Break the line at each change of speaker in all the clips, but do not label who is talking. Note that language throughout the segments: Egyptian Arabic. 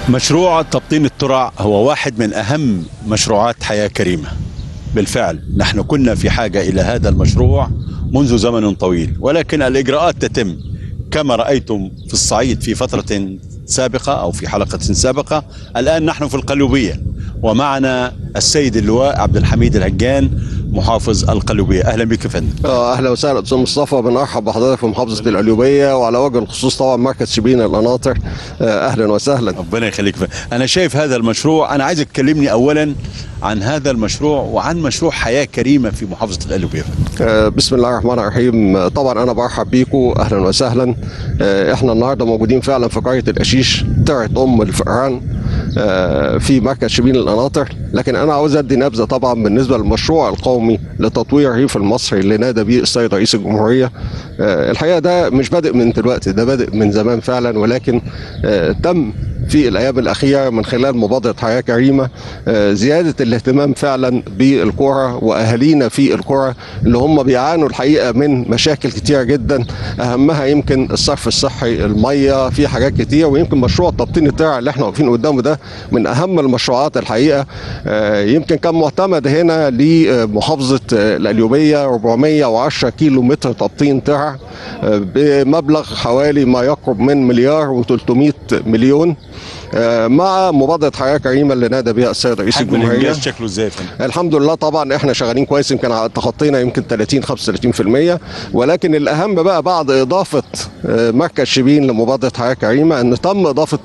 مشروع تبطين الترع هو واحد من أهم مشروعات حياة كريمة بالفعل نحن كنا في حاجة إلى هذا المشروع منذ زمن طويل ولكن الإجراءات تتم كما رأيتم في الصعيد في فترة سابقة أو في حلقة سابقة الآن نحن في القلوبية ومعنا السيد اللواء عبد الحميد الهجان محافظ القلوبية أهلا بك يا فندم
آه، اهلا وسهلا استاذ مصطفى بنرحب بحضرتك في محافظه القليوبيه وعلى وجه الخصوص طبعا مركز شبين القناطر آه، اهلا وسهلا
ربنا يخليك فندم. أنا شايف هذا المشروع أنا عايزك تكلمني أولا عن هذا المشروع وعن مشروع حياة كريمة في محافظة القلوبية يا فندم.
آه، بسم الله الرحمن الرحيم آه، طبعا انا برحب بيكم اهلا وسهلا آه، احنا النهارده موجودين فعلا في قريه القشيش ترعه ام الفئران آه، في مركز شبين القناطر لكن انا عاوز ادي نبذه طبعا بالنسبه للمشروع القومي لتطوير الريف المصري اللي نادى بيه السيد رئيس الجمهوريه آه، الحقيقه ده مش بادئ من دلوقتي ده بادئ من زمان فعلا ولكن آه، تم في الايام الاخيره من خلال مبادره حياه كريمه آه، زياده الاهتمام فعلا بالقرى واهالينا في القرى اللي هم بيعانوا الحقيقه من مشاكل كتيره جدا اهمها يمكن الصرف الصحي الميه في حاجات كتير ويمكن مشروع تبطين الترع اللي احنا واقفين قدامه ده من اهم المشروعات الحقيقه آه، يمكن كان معتمد هنا لمحافظه آه، القليوبيه 410 كيلو متر تبطين ترع آه، بمبلغ حوالي ما يقرب من مليار و300 مليون آه، مع مبادره حياه كريمه اللي نادى بها السيد رئيس
حجم
الجمهوريه
الإنجاز شكله إزاي يا فندم؟
الحمد لله طبعا احنا شغالين كويس يمكن تخطينا يمكن 30 35% ولكن الاهم بقى بعد اضافه آه، مركز شبين لمبادره حياه كريمه ان تم اضافه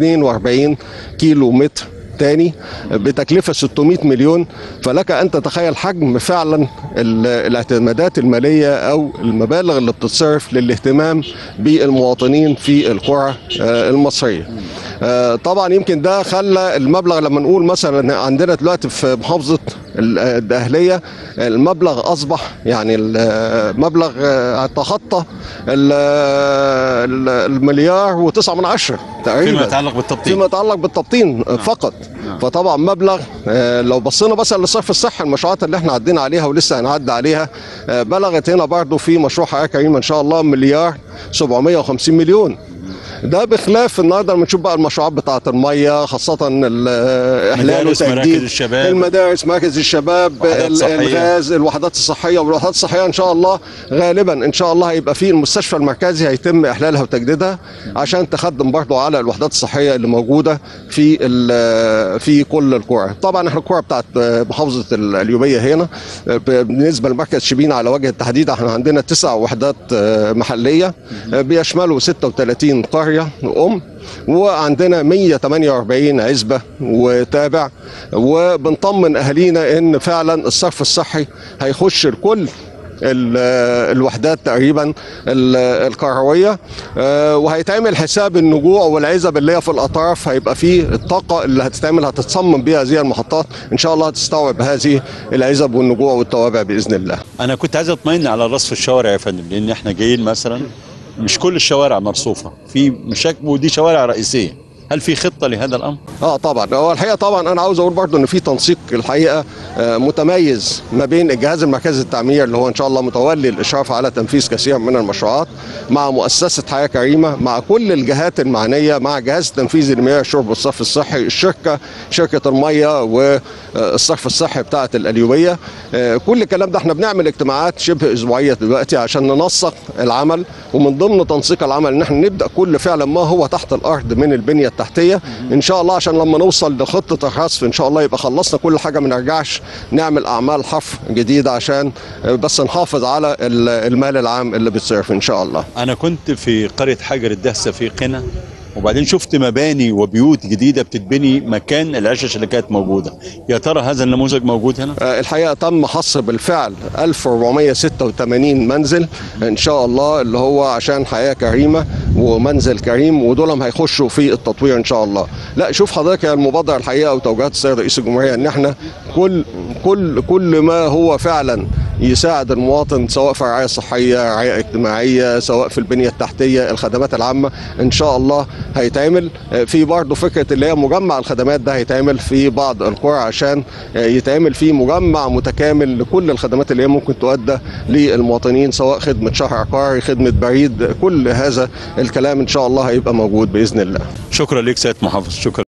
142 كيلو متر تاني بتكلفه 600 مليون فلك ان تتخيل حجم فعلا ال- الاعتمادات الماليه او المبالغ اللي بتتصرف للاهتمام بالمواطنين في القرى آه، المصريه. آه، طبعا يمكن ده خلى المبلغ لما نقول مثلا عندنا دلوقتي في محافظه ال- الدهليه المبلغ اصبح يعني المبلغ آه، تخطى ال- ال- المليار وتسعة من عشرة تقريبا
فيما يتعلق بالتبطين
فيما يتعلق بالتبطين فقط فطبعا مبلغ آه، لو بصينا مثلا للصرف الصحي المشروعات اللي احنا عدينا عليها ولسه هنعدي عليها آه، بلغت هنا برضو في مشروع حياه كريمه ان شاء الله مليار 750 مليون ده بخلاف النهارده لما نشوف بقى المشروعات بتاعه الميه خاصه الاحلال
مدارس،
وتجديد
مراكز الشباب.
المدارس مراكز الشباب
وحدات
ال-
صحية.
الغاز الوحدات الصحيه والوحدات الصحيه ان شاء الله غالبا ان شاء الله هيبقى في المستشفى المركزي هيتم احلالها وتجديدها عشان تخدم برضو على الوحدات الصحيه اللي موجوده في ال- في كل القرى طبعا احنا القرى بتاعت محافظه القليوبيه هنا بالنسبه لمركز شبين على وجه التحديد احنا عندنا تسع وحدات محليه بيشملوا 36 قريه ام وعندنا 148 عزبة وتابع وبنطمن أهالينا إن فعلا الصرف الصحي هيخش لكل ال- الوحدات تقريبا ال- الكهرويه آه، وهيتعمل حساب النجوع والعزب اللي هي في الاطراف هيبقى فيه الطاقه اللي هتتعمل هتتصمم بيها هذه المحطات ان شاء الله هتستوعب هذه العزب والنجوع والتوابع باذن الله
انا كنت عايز اطمئن على رصف الشوارع يا فندم لان احنا جايين مثلا مش كل الشوارع مرصوفه في مشاكل ودي شوارع رئيسيه هل في خطه لهذا الامر
اه طبعا هو الحقيقه طبعا انا عاوز اقول برضو ان في تنسيق الحقيقه آه، متميز ما بين الجهاز المركزي التعمير اللي هو ان شاء الله متولي الاشراف على تنفيذ كثير من المشروعات مع مؤسسه حياه كريمه مع كل الجهات المعنيه مع جهاز التنفيذي لمياه الشرب والصرف الصحي الشركه شركه الميه والصرف الصحي بتاعه القليوبيه آه، كل الكلام ده احنا بنعمل اجتماعات شبه اسبوعيه دلوقتي عشان ننسق العمل ومن ضمن تنسيق العمل ان احنا نبدا كل فعلا ما هو تحت الارض من البنيه التحتيه ان شاء الله عشان لما نوصل لخطه الرصف ان شاء الله يبقى خلصنا كل حاجه ما نرجعش نعمل اعمال حفر جديده عشان بس نحافظ على ال- المال العام اللي بيتصرف ان شاء الله
انا كنت في قريه حجر الدهسه في قنا وبعدين شفت مباني وبيوت جديده بتتبني مكان العشش اللي كانت موجوده يا ترى هذا النموذج موجود هنا
آه، الحقيقه تم حصر بالفعل 1486 منزل ان شاء الله اللي هو عشان حياه كريمه ومنزل كريم ودول هيخشوا في التطوير ان شاء الله لا شوف حضرتك يا المبادره الحقيقه وتوجيهات السيد رئيس الجمهوريه ان احنا كل كل كل ما هو فعلا يساعد المواطن سواء في رعايه صحيه رعايه اجتماعيه سواء في البنيه التحتيه الخدمات العامه ان شاء الله هيتعمل آه، في برضه فكره اللي هي مجمع الخدمات ده هيتعمل في بعض القرى عشان آه، يتعمل فيه مجمع متكامل لكل الخدمات اللي هي ممكن تؤدى للمواطنين سواء خدمه شهر عقاري خدمه بريد كل هذا الكلام ان شاء الله هيبقى موجود باذن الله
شكرا لك سيد محافظ شكرا